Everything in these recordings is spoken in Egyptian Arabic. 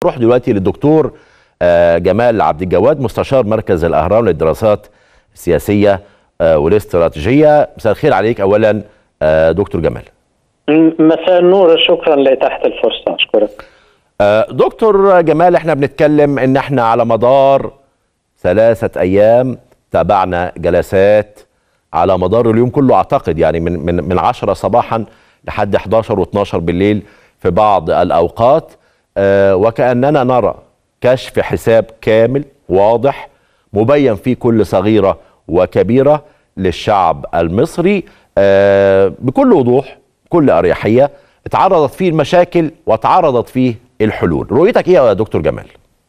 هتروح دلوقتي للدكتور آه، جمال عبد الجواد مستشار مركز الاهرام للدراسات السياسيه آه، والاستراتيجيه مساء الخير عليك اولا آه، دكتور جمال مساء النور شكرا لإتاحة الفرصة أشكرك آه، دكتور جمال احنا بنتكلم ان احنا على مدار ثلاثة ايام تابعنا جلسات على مدار اليوم كله اعتقد يعني من من من 10 صباحا لحد 11 و12 بالليل في بعض الاوقات آه، وكاننا نرى كشف حساب كامل واضح مبين فيه كل صغيره وكبيره للشعب المصري آه، بكل وضوح بكل اريحيه اتعرضت فيه المشاكل واتعرضت فيه الحلول رؤيتك ايه يا دكتور جمال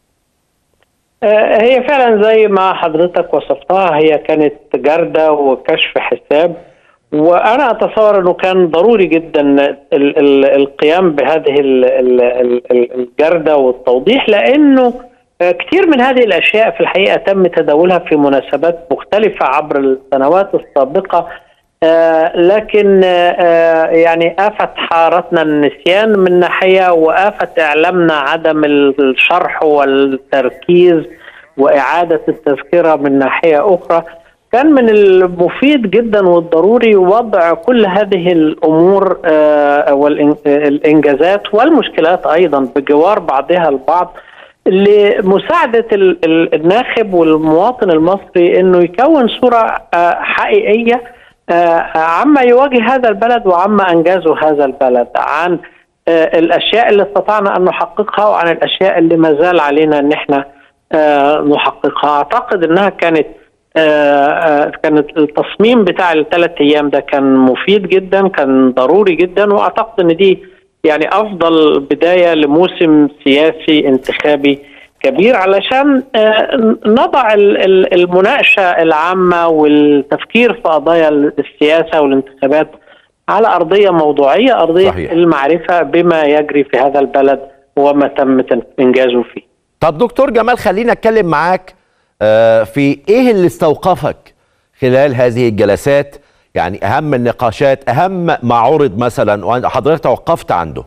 آه، هي فعلا زي ما حضرتك وصفتها هي كانت جردة وكشف حساب وأنا أتصور أنه كان ضروري جدا ال- ال- القيام بهذه ال- ال- ال- ال- الجردة والتوضيح لأنه آه، كثير من هذه الأشياء في الحقيقة تم تداولها في مناسبات مختلفة عبر السنوات السابقة آه، لكن آه، آه، يعني آفت حارتنا النسيان من ناحية وآفت إعلامنا عدم الشرح والتركيز وإعادة التذكرة من ناحية أخرى كان من المفيد جدا والضروري وضع كل هذه الأمور آه، والإنجازات والمشكلات أيضا بجوار بعضها البعض لمساعدة ال- ال- الناخب والمواطن المصري أنه يكون صورة آه، حقيقية آه، عما يواجه هذا البلد وعما أنجازه هذا البلد عن آه، الأشياء اللي استطعنا أن نحققها وعن الأشياء اللي ما زال علينا أن احنا آه، نحققها أعتقد أنها كانت آه، آه، كانت التصميم بتاع الثلاث أيام ده كان مفيد جدا كان ضروري جدا وأعتقد أن دي يعني أفضل بداية لموسم سياسي انتخابي كبير علشان آه، نضع ال- ال- المناقشة العامة والتفكير في قضايا السياسة والانتخابات على أرضية موضوعية أرضية صحيح. المعرفة بما يجري في هذا البلد وما تم تن- إنجازه فيه طب دكتور جمال خلينا اتكلم معاك آه، في ايه اللي استوقفك خلال هذه الجلسات يعني اهم النقاشات اهم ما عرض مثلا وحضرتك توقفت عنده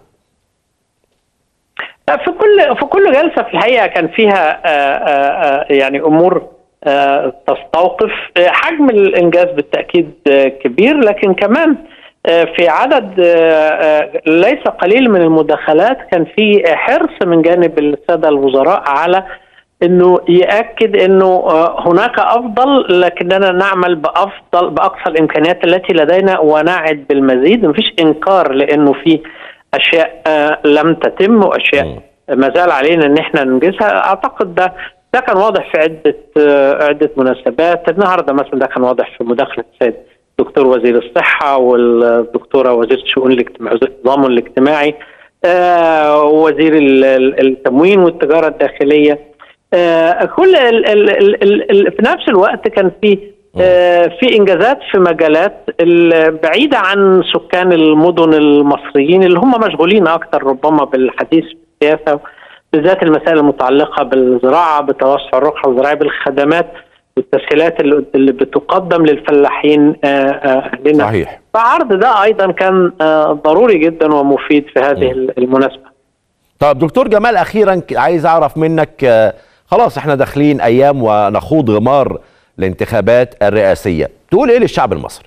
في كل في كل جلسه في الحقيقه كان فيها آه، آه، آه، يعني امور آه، تستوقف آه، حجم الانجاز بالتاكيد آه، كبير لكن كمان آه، في عدد آه، آه، ليس قليل من المداخلات كان في حرص من جانب الساده الوزراء على انه ياكد انه آه، هناك افضل لكننا نعمل بافضل باقصى الامكانيات التي لدينا ونعد بالمزيد مفيش انكار لانه في اشياء آه، لم تتم واشياء مم. ما زال علينا ان احنا ننجزها اعتقد ده ده كان واضح في عده آه، عده مناسبات النهارده مثلا ده كان واضح في مداخله السيد دكتور وزير الصحه والدكتوره وزيره الشؤون الاجتماعيه وزيره التضامن الاجتماعي آه، ووزير ال- ال- التموين والتجاره الداخليه آه، كل ال ال ال ال ال في نفس الوقت كان في آه، في انجازات في مجالات ال- بعيده عن سكان المدن المصريين اللي هم مشغولين اكثر ربما بالحديث في السياسه بالذات المسائل المتعلقه بالزراعه بتوسع الرقعه الزراعيه بالخدمات والتسهيلات اللي اللي بتقدم للفلاحين آه، آه، اهلنا صحيح فعرض ده ايضا كان آه، ضروري جدا ومفيد في هذه المناسبه طب دكتور جمال اخيرا ك- عايز اعرف منك آه، خلاص احنا داخلين ايام ونخوض غمار الانتخابات الرئاسيه تقول ايه للشعب المصري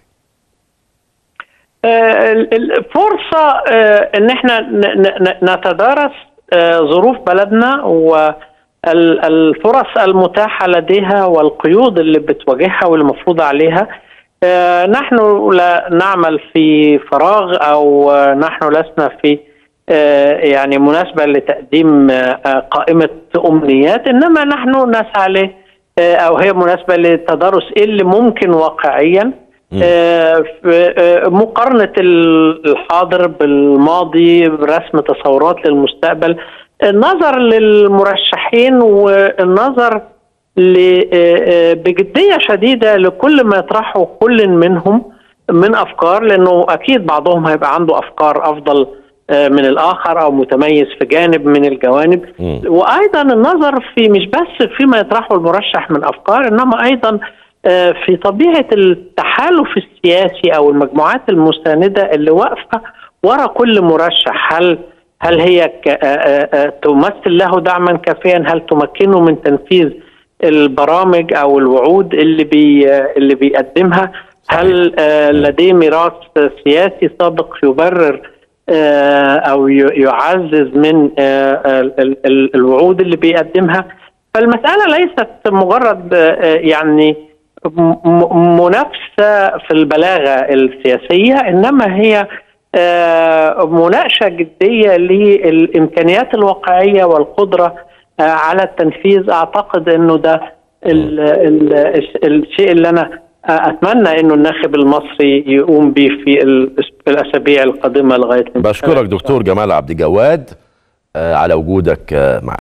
آه، ال- ال- فرصة آه، ان احنا ن- ن- نتدارس آه، ظروف بلدنا والفرص المتاحة لديها والقيود اللي بتواجهها واللي مفروض عليها آه، نحن لا نعمل في فراغ او آه، نحن لسنا في آه، يعني مناسبة لتقديم آه، آه، قائمة أمنيات إنما نحن نسعى له آه، أو هي مناسبة لتدارس إيه اللي ممكن واقعيا آه، في- آه، مقارنة الحاضر بالماضي برسم تصورات للمستقبل النظر للمرشحين والنظر ل- آه، آه، بجدية شديدة لكل ما يطرحه كل منهم من أفكار لأنه أكيد بعضهم هيبقى عنده أفكار أفضل آه، من الآخر أو متميز في جانب من الجوانب مم. وأيضا النظر في مش بس فيما يطرحه المرشح من أفكار إنما أيضا آه، في طبيعة التحالف السياسي أو المجموعات المساندة اللي واقفة ورا كل مرشح هل هل هي ك- آه، آه، آه، تمثل له دعما كافيا هل تمكنه من تنفيذ البرامج او الوعود اللي بي آه، اللي بيقدمها هل آه، لديه ميراث سياسي سابق يبرر آه، او ي- يعزز من آه، ال- ال- ال- الوعود اللي بيقدمها فالمساله ليست مجرد آه، آه، يعني م- م- منافسه في البلاغه السياسيه انما هي آه، مناقشه جديه للامكانيات الواقعيه والقدره آه، على التنفيذ اعتقد انه ده ال ال الشيء اللي انا اتمنى انه الناخب المصري يقوم به في الأس- الاسابيع القادمه لغايه بشكرك دكتور جمال عبد الجواد آه، على وجودك آه، معنا